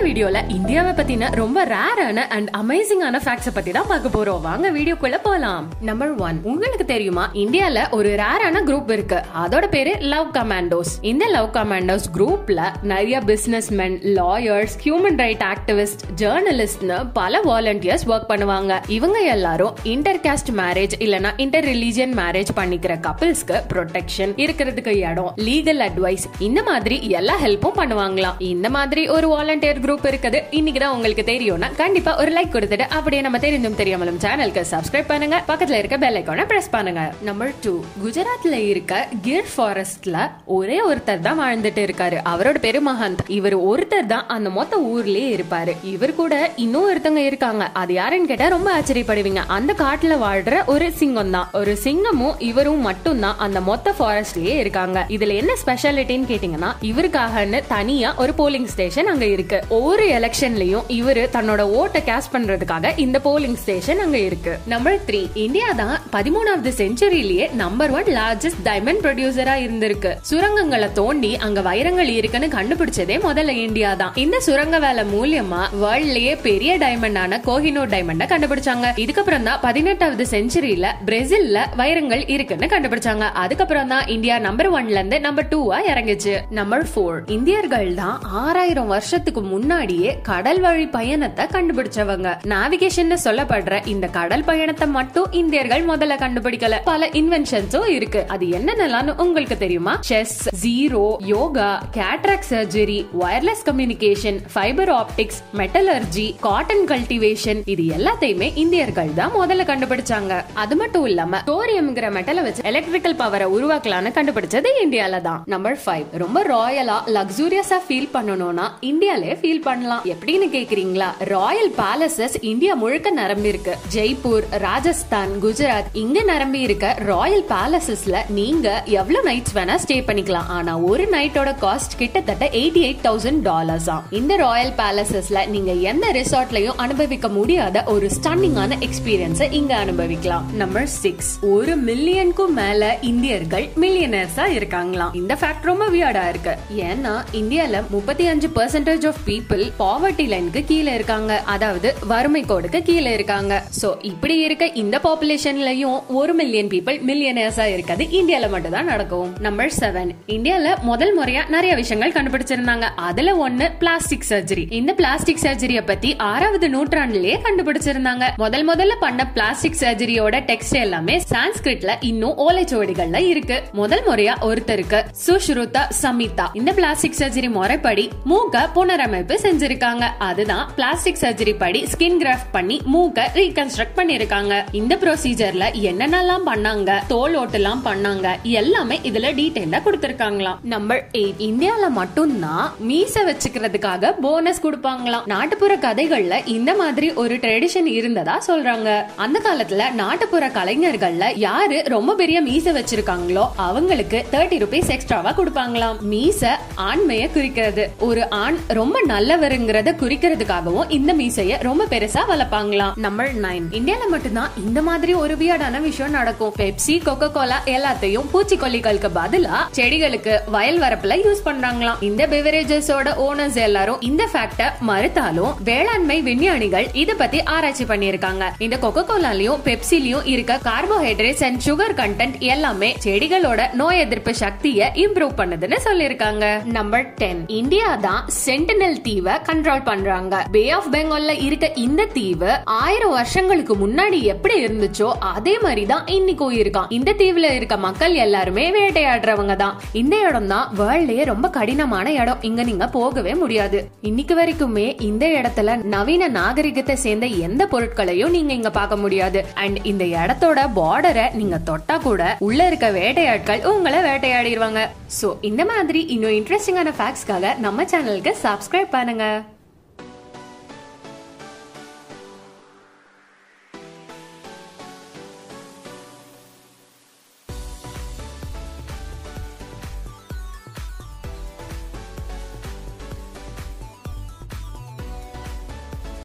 வீடியோல இந்தியாவை பத்தின ரொம்ப ரேரான அண்ட் அமேசிங்கான ஃபேக்ட்ஸ் பத்தி தான் பார்க்க போறோம் வாங்க வீடியோக்குள்ள போலாம் நம்பர் ஒன் உங்களுக்கு தெரியுமா இந்தியால ஒரு ரேரான குரூப் இருக்கு அதோட பேரு லவ் கமாண்டோஸ் இந்த லவ் கமாண்டோஸ் குரூப்ல நிறைய businessmen lawyers human right activist ஜேர்னலிஸ்ட்னு பல வாலண்டியர்ஸ் ஒர்க் பண்ணுவாங்க இவங்க எல்லாரும் இன்டர் காஸ்ட் மேரேஜ் இல்லனா இன்டர் ரிலீஜியன் மேரேஜ் பண்ணிக்கிற கப்பிள்ஸ்க்கு ப்ரொடெக்ஷன் இருக்கிறதுக்கு இடம் லீகல் அட்வைஸ் இந்த மாதிரி எல்லா ஹெல்ப்பும் பண்ணுவாங்களாம் இந்த மாதிரி ஒரு வாலண்டியர் குரூப் இருக்குது இன்னைக்கு தான் உங்களுக்கு தெரியும்னா கண்டிப்பா ஒரு லைக் கொடுத்துட்டு அப்படியே நம்ம தெரிந்தும் தெரியாமலும் சேனலுக்கு சப்ஸ்கிரைப் பண்ணுங்க பக்கத்துல இருக்க பெல் ஐக்கானை பிரஸ் பண்ணுங்க நம்பர் டூ குஜராத்ல இருக்க கிர் ஃபாரஸ்ட்ல ஒரே ஒருத்தர் தான் வாழ்ந்துட்டு இருக்காரு அவரோட பேரு மஹந்த் இவர் ஒருத்தர் தான் அந்த மொத்த ஊர்லயே இருப்பாரு இவர் கூட இன்னும் ஒருத்தவங்க இருக்காங்க அது யாருன்னு கேட்டா ரொம்ப ஆச்சரியப்படுவீங்க அந்த காட்டுல வாழ்ற ஒரு சிங்கம் தான் ஒரு சிங்கமும் இவரும் மட்டும் தான் அந்த மொத்த ஃபாரஸ்ட்லயே இருக்காங்க இதுல என்ன ஸ்பெஷாலிட்டின்னு கேட்டீங்கன்னா இவருக்காகன்னு தனியா ஒரு போலிங் ஸ்டேஷன் அங்க இருக்கு ஒவ்வொரு எலெக்ஷன்லயும் இவரு தன்னோட ஓட்டை கேஸ்ட் பண்றதுக்காக இந்த போலிங் ஸ்டேஷன் அங்க இருக்கு நம்பர் த்ரீ இந்தியா தான் பதிமூணாவது செஞ்சுரியிலேயே நம்பர் ஒன் லார்ஜஸ்ட் டைமண்ட் ப்ரொடியூசரா இருந்திருக்கு சுரங்கங்களை தோண்டி அங்க வைரங்கள் இருக்குன்னு கண்டுபிடிச்சதே முதல்ல இந்தியா தான் இந்த சுரங்க வேலை மூலியமா வேர்ல்ட்லயே பெரிய டைமண்டான கோஹினூர் டைமண்ட கண்டுபிடிச்சாங்க இதுக்கப்புறம் தான் பதினெட்டாவது செஞ்சுரியில பிரேசில்ல வைரங்கள் இருக்குன்னு கண்டுபிடிச்சாங்க அதுக்கப்புறம் தான் இந்தியா நம்பர் ஒன்ல இருந்து நம்பர் டூவா இறங்குச்சு நம்பர் ஃபோர் இந்தியர்கள் தான் ஆறாயிரம் வருஷத்துக்கு முன்னாடியே கடல் வழி பயணத்தை கண்டுபிடிச்சவங்க நேவிகேஷன் சொல்லப்படுற இந்த கடல் பயணத்தை மட்டும் இந்தியர்கள் முதல்ல கண்டுபிடிக்கல பல இன்வென்ஷன்ஸும் இருக்கு அது என்னென்னலாம் உங்களுக்கு தெரியுமா chess zero yoga cataract surgery wireless communication fibre optics metallurgy cotton cultivation இது எல்லாத்தையுமே இந்தியர்கள் தான் முதல்ல கண்டுபிடிச்சாங்க அது மட்டும் இல்லாம தோரியம்ங்கிற மெட்டலை வச்சு எலக்ட்ரிக்கல் பவரை உருவாக்கலாம்னு கண்டுபிடிச்சது இந்தியால தான் நம்பர் ஃபைவ் ரொம்ப ராயலா லக்ஸூரியஸா ஃபீல் பண்ணணும்னா இந்தியாலே ஃபீல் பண்ணலாம் எப்படின்னு கேக்குறீங்களா ராயல் பேலசஸ் இந்தியா முழுக்க நிரம்பி இருக்கு ஜெய்ப்பூர் ராஜஸ்தான் குஜராத் இங்க நிரம்பி இருக்க ராயல் பேலசஸ்ல நீங்க எவ்வளவு நைட்ஸ் வேணா ஸ்டே பண்ணிக்கலாம் ஆனா ஒரு நைட்டோட காஸ்ட் கிட்டத்தட்ட எயிட்டி எயிட் தௌசண்ட் டாலர்ஸ் இந்த ராயல் பேலசஸ்ல நீங்க எந்த ரிசார்ட்லயும் அனுபவிக்க முடியாத ஒரு ஸ்டன்னிங்கான எக்ஸ்பீரியன்ஸை இங்க அனுபவிக்கலாம் நம்பர் சிக்ஸ் ஒரு மில்லியனுக்கும் மேல இந்தியர்கள் மில்லியனர்ஸா இருக்காங்களாம் இந்த ஃபேக்ட் ரொம்ப வியர்டா இருக்கு ஏன்னா இந்தியால முப்பத்தி அஞ்சு பர்சன்டேஜ் ஆஃப் பீப்புள் பாவர்ட்டி லைனுக்கு கீழே இருக்காங்க அதாவது வறுமை கோடுக்கு கீழே இருக்காங்க சோ இப்படி இருக்க இந்த பாப்புலேஷன்லயும் ஒரு மில்லியன் பீப்புள் மில்லியனர்ஸா இருக்கிறது இந்தியால மட்டும் தான் நடக்கும் நம்பர் செவன் இந்தியால முதல் முறையா நிறைய விஷயங்கள் கண்டுபிடிச்சிருந்தாங்க அதுல ஒண்ணு பிளாஸ்டிக் சர்ஜரி இந்த பிளாஸ்டிக் சர்ஜரிய பத்தி ஆறாவது நூற்றாண்டுலயே கண்டுபிடிச்சிருந்தாங்க முதல் முதல்ல பண்ண பிளாஸ்டிக் சர்ஜரியோட டெக்ஸ்ட் எல்லாமே சான்ஸ்கிரிட்ல இன்னும் ஓலைச்சுவடிகள்ல இருக்கு முதல் முறையா ஒருத்தருக்கு சுஷ்ருதா சமிதா இந்த பிளாஸ்டிக் சர்ஜரி முறைப்படி மூக்க புனரமைப்பு செஞ்சிருக்காங்க அதுதான் பிளாஸ்டிக் சர்ஜரி படி ஸ்கின் கிராஃப்ட் பண்ணி மூக்க ரீகன்ஸ்ட்ரக்ட் பண்ணிருக்காங்க இந்த ப்ரொசீஜர்ல என்னென்னலாம் பண்ணாங்க தோல் ஓட்டெல்லாம் பண்ணாங்க எல்லாமே இதுல டீடைலா கொடுத்திருக்காங்களாம் நம்பர் எயிட் இந்தியால மட்டும்தான் மீச வச்சுக்கிறதுக்காக போனஸ் கொடுப்பாங்களாம் நாட்டுப்புற கதைகள்ல இந்த மாதிரி ஒரு ட்ரெடிஷன் இருந்ததா சொல்றாங்க அந்த காலத்துல நாட்டுப்புற கலைஞர்கள்ல யாரு ரொம்ப பெரிய மீச வச்சிருக்காங்களோ அவங்களுக்கு தேர்ட்டி ருபீஸ் எக்ஸ்ட்ராவா கொடுப்பாங்களாம் மீச ஆண்மைய குறிக்கிறது ஒரு ஆண் ரொம்ப நல்லவருங்கிறத குறிக்கிறதுக்காகவும் இந்த மீசைய ரொம்ப பெருசா வளர்ப்பாங்களாம் நம்பர் நைன் இந்தியால மட்டும்தான் இந்த மாதிரி ஒரு வியடான விஷயம் நடக்கும் பெப்சி கொக்கோ கோலா எல்லாத்தையும் பூச்சிக்கொல்லிகளுக்கு பதிலா செடிகளுக்கு வயல் வரப்புல யூஸ் பண்றாங்களாம் இந்த பெவரேஜஸோட ஓனர்ஸ் எல்லாரும் இந்த ஃபேக்ட மறுத்தாலும் வேளாண்மை விஞ்ஞானிகள் இத பத்தி ஆராய்ச்சி பண்ணிருக்காங்க இந்த கொக்கோ கோலாலையும் பெப்சிலையும் இருக்க கார்போஹைட்ரேட்ஸ் அண்ட் சுகர் கண்டென்ட் எல்லாமே செடிகளோட நோய் எதிர்ப்பு சக்தியை இம்ப்ரூவ் பண்ணுதுன்னு சொல்லிருக்காங்க நம்பர் டென் இந்தியா தான் சென்டினல் தீவை கண்ட்ரோல் பண்றாங்க பே ஆஃப் பெங்கால்ல இருக்க இந்த தீவு ஆயிரம் வருஷங்களுக்கு முன்னாடி எப்படி இருந்துச்சோ அதே மாதிரி தான் இன்னைக்கும் இருக்கான் இந்த தீவுல இருக்க மக்கள் எல்லாருமே வேட்டையாடுறவங்க தான் இந்த இடம் தான் வேர்ல்ட்லயே ரொம்ப கடினமான இடம் இங்க நீங்க போகவே முடியாது இன்னைக்கு வரைக்குமே இந்த இடத்துல நவீன நாகரிகத்தை சேர்ந்த எந்த பொருட்களையும் நீங்க இங்க பார்க்க முடியாது அண்ட் இந்த இடத்தோட பார்டரை நீங்க தொட்டா கூட உள்ள இருக்க வேட்டையாட்கள் உங்களை வேட்டையாடிடுவாங்க சோ இந்த மாதிரி இன்னும் இன்ட்ரெஸ்டிங்கான ஃபேக்ட்ஸ்க்காக நம்ம சேனலுக்கு சப்ஸ்கிரைப் பண்ணுங்க